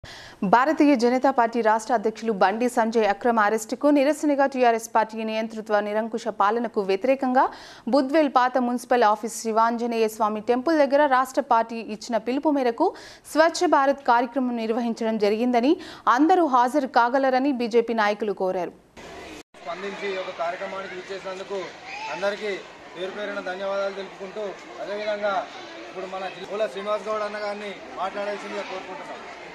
భారతీయ Janata party రాష్ట్ర అధ్యక్షులు బండి సంజయ్ అక్రమ అరెస్టుకు నిరసనగా టీఆర్ఎస్ పార్టీ నియంతృత్వ నిరంకుశ పాలనకు వ్యతిరేకంగా బుద్వేల్ పాత municipal office Shivanjaneya Swamy temple దగ్గర రాష్ట్ర పార్టీ ఇచ్చిన పిలుపు మేరకు స్వచ్ఛ భారత్ కార్యక్రమం నిర్వహించడం జరిగిందని అందరూ హాజరు కాగలరని బీజేపీ నాయకులు కోరారు స్పందించి ఈ యొక్క కార్యక్రమానికి ఇచ్చేసినందుకు అందరికీ పేరు పేరున ధన్యవాదాలు తెలుపుకుంటూ అదేవిధంగా ఇప్పుడు మన జిల్లా శ్రీనివాస్ గౌడ్ అన్న గారిని మాట్లాడాల్సిందిగా కోరుకుంటున్నాం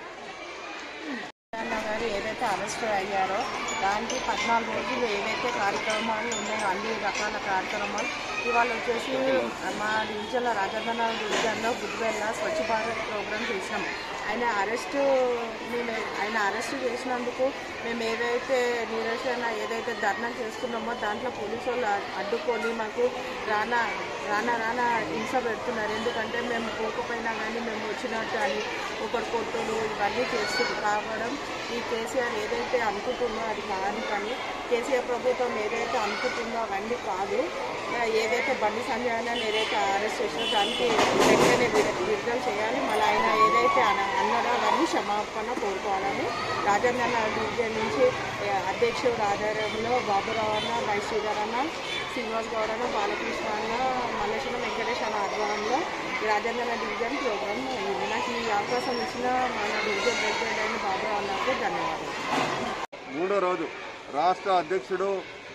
అన్న గారు ఏదైతే అరెస్ట్ అయ్యారో దానికి పద్నాలుగు రోజులు ఏదైతే కార్యక్రమాలు ఉన్నాయో అన్ని రకాల కార్యక్రమాలు ఇవాళ వచ్చేసి మా డివిజన్లో రాజధాని డివిజన్లో బుద్ధివెల్ల స్వచ్ఛ భారత్ ప్రోగ్రామ్ చేసినాం ఆయన అరెస్ట్ మేము ఆయన అరెస్ట్ చేసినందుకు మేము ఏదైతే నిరసన ఏదైతే ధర్నా చేస్తున్నామో దాంట్లో పోలీసు వాళ్ళు అడ్డుకొని మాకు రానా రానా రానా హింస పెడుతున్నారు ఎందుకంటే మేము పోకపోయినా కానీ మేము వచ్చినట్టు అని ఒకటి కొట్టుడు ఇవన్నీ చేస్తూ కావడం ఈ కేసీఆర్ ఏదైతే అనుకుంటుందో అది కాదు కానీ కేసీఆర్ ప్రభుత్వం ఏదైతే అనుకుంటుందో అవన్నీ కాదు ఆ, ఏదైతే బండి సంజయ్ అన్న ఏదైతే అరెస్ట్ చేసినో దానికి వెంటనే విడ- విడుదల చేయాలి మళ్ళీ ఆయన ఏదైతే అన- అన్నాడో అవన్నీ క్షమాపణ కోరుకోవాలని రాజేంద్ర డివిజన్ నుంచి ఏ, అధ్యక్షుడు ఆధారంలో బాబురావు అన్న వైస్ శ్రీధర్ అన్న శ్రీనివాస్ గౌడ్ అన్న బాలకృష్ణ అన్న మల్లేశ్వరం వెంకటేష్ అన్న ఆధ్వర్యంలో ఈ రాజేంద్ర డివిజన్ ప్రోగ్రామ్ అయింది నాకు ఈ అవకాశం ఇచ్చిన మన డివిజన్ ప్రెసిడెంట్ అయిన బాబురావు అన్నకు ధన్యవాదాలు మూడో రోజు రాష్ట్ర అధ్యక్షుడు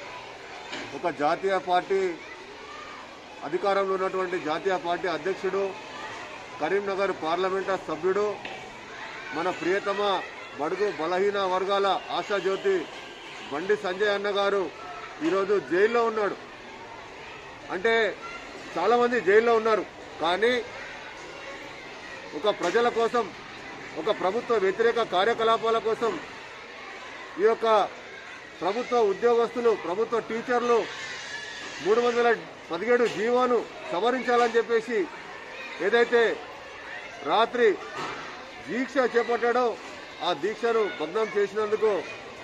ఒక జాతీయ పార్టీ అధికారంలో ఉన్నటువంటి జాతీయ పార్టీ అధ్యక్షుడు కరీంనగర్ పార్లమెంటు సభ్యుడు మన ప్రియతమ బడుగు బలహీన వర్గాల ఆశాజ్యోతి బండి సంజయ్ అన్న గారు ఈరోజు జైల్లో ఉన్నాడు అంటే చాలామంది జైల్లో ఉన్నారు కానీ ఒక ప్రజల కోసం ఒక ప్రభుత్వ వ్యతిరేక కార్యకలాపాల కోసం ఈ యొక్క ప్రభుత్వ ఉద్యోగస్తులు ప్రభుత్వ టీచర్లు మూడు వందల పదిహేడు జీవోను సవరించాలని చెప్పేసి ఏదైతే రాత్రి దీక్ష చేపట్టాడో ఆ దీక్షను భగ్నం చేసినందుకు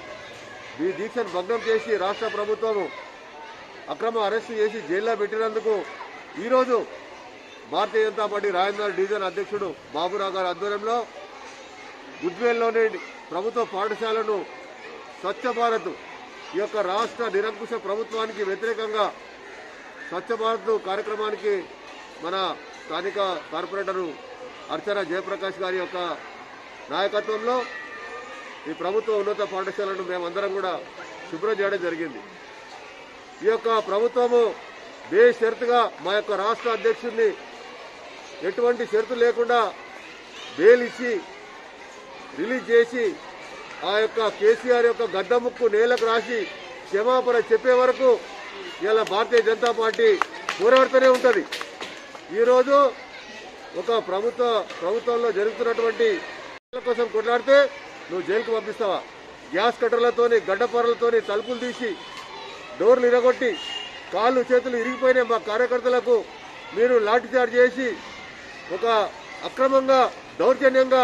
ఈ దీక్షను భగ్నం చేసి రాష్ట్ర ప్రభుత్వం అక్రమ అరెస్టు చేసి జైల్లో పెట్టినందుకు ఈరోజు భారతీయ జనతా పార్టీ రాజేంద్ర డివిజన్ అధ్యక్షుడు బాబురావు గారి ఆధ్వర్యంలో గుడ్వేల్లోని ప్రభుత్వ పాఠశాలను స్వచ్ఛ భారత్ ఈ యొక్క రాష్ట్ర నిరంకుశ ప్రభుత్వానికి వ్యతిరేకంగా స్వచ్ఛ భారత్ కార్యక్రమానికి మన స్థానిక కార్పొరేటరు అర్చన జయప్రకాష్ గారి యొక్క నాయకత్వంలో ఈ ప్రభుత్వ ఉన్నత పాఠశాలను మేమందరం కూడా శుభ్రం చేయడం జరిగింది ఈ యొక్క ప్రభుత్వము బేషరతుగా మా యొక్క రాష్ట్ర అధ్యక్షుడిని ఎటువంటి షరతు లేకుండా బెయిల్ ఇచ్చి రిలీజ్ చేసి ఆ యొక్క కేసీఆర్ యొక్క గడ్డ ముక్కు నేలకు రాసి క్షమాపణ చెప్పే వరకు ఇలా భారతీయ జనతా పార్టీ పోరాడుతూనే ఉంటుంది ఈరోజు ఒక ప్రభుత్వ ప్రభుత్వంలో జరుగుతున్నటువంటి ఎన్నికల కోసం కొట్లాడితే నువ్వు జైలుకు పంపిస్తావా గ్యాస్ కట్టర్లతోని గడ్డపర్రలతోని తలుపులు తీసి డోర్లు ఇరగొట్టి కాళ్ళు చేతులు ఇరిగిపోయినాయి మా కార్యకర్తలకు మీరు లాఠీచార్జ్ చేసి ఒక అక్రమంగా దౌర్జన్యంగా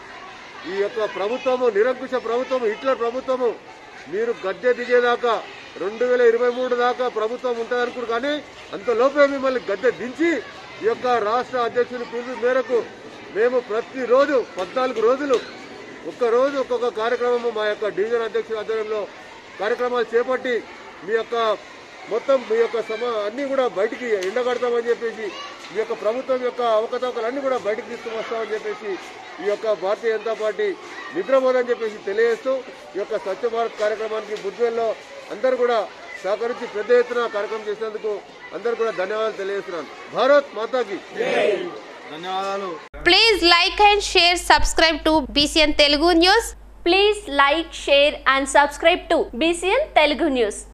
ఈ యొక్క ప్రభుత్వము నిరంకుశ ప్రభుత్వము హిట్లర్ ప్రభుత్వము మీరు గద్దె దిగేదాకా రెండు వేల ఇరవై మూడు దాకా ప్రభుత్వం ఉంటుంది అనుకున్నారు కానీ అంత లోపే మిమ్మల్ని గద్దె దించి ఈ యొక్క రాష్ట్ర అధ్యక్షుని పిలుపు మేరకు మేము ప్రతిరోజు పద్నాలుగు రోజులు ఒక్క రోజు ఒక్కొక్క కార్యక్రమము మా యొక్క డివిజన్ అధ్యక్షుల ఆధ్వర్యంలో కార్యక్రమాలు చేపట్టి మీ యొక్క మొత్తం మీ యొక్క సమ అన్ని కూడా బయటికి ఎండగడతామని చెప్పేసి మీ యొక్క ప్రభుత్వం యొక్క అవకతవకలన్నీ కూడా బయటికి తీసుకువస్తామని చెప్పేసి ఈ యొక్క భారతీయ జనతా పార్టీ నిద్రపోదని చెప్పేసి తెలియజేస్తూ ఈ యొక్క స్వచ్ఛ భారత్ కార్యక్రమానికి బుద్ధిలో అందరూ కూడా సహకరించి పెద్ద ఎత్తున కార్యక్రమం చేసినందుకు అందరూ కూడా ధన్యవాదాలు తెలియజేస్తున్నాను భారత్ మాతాకి ధన్యవాదాలు Please like and share, subscribe to BCN Telugu News. Please like, share and subscribe to BCN Telugu News.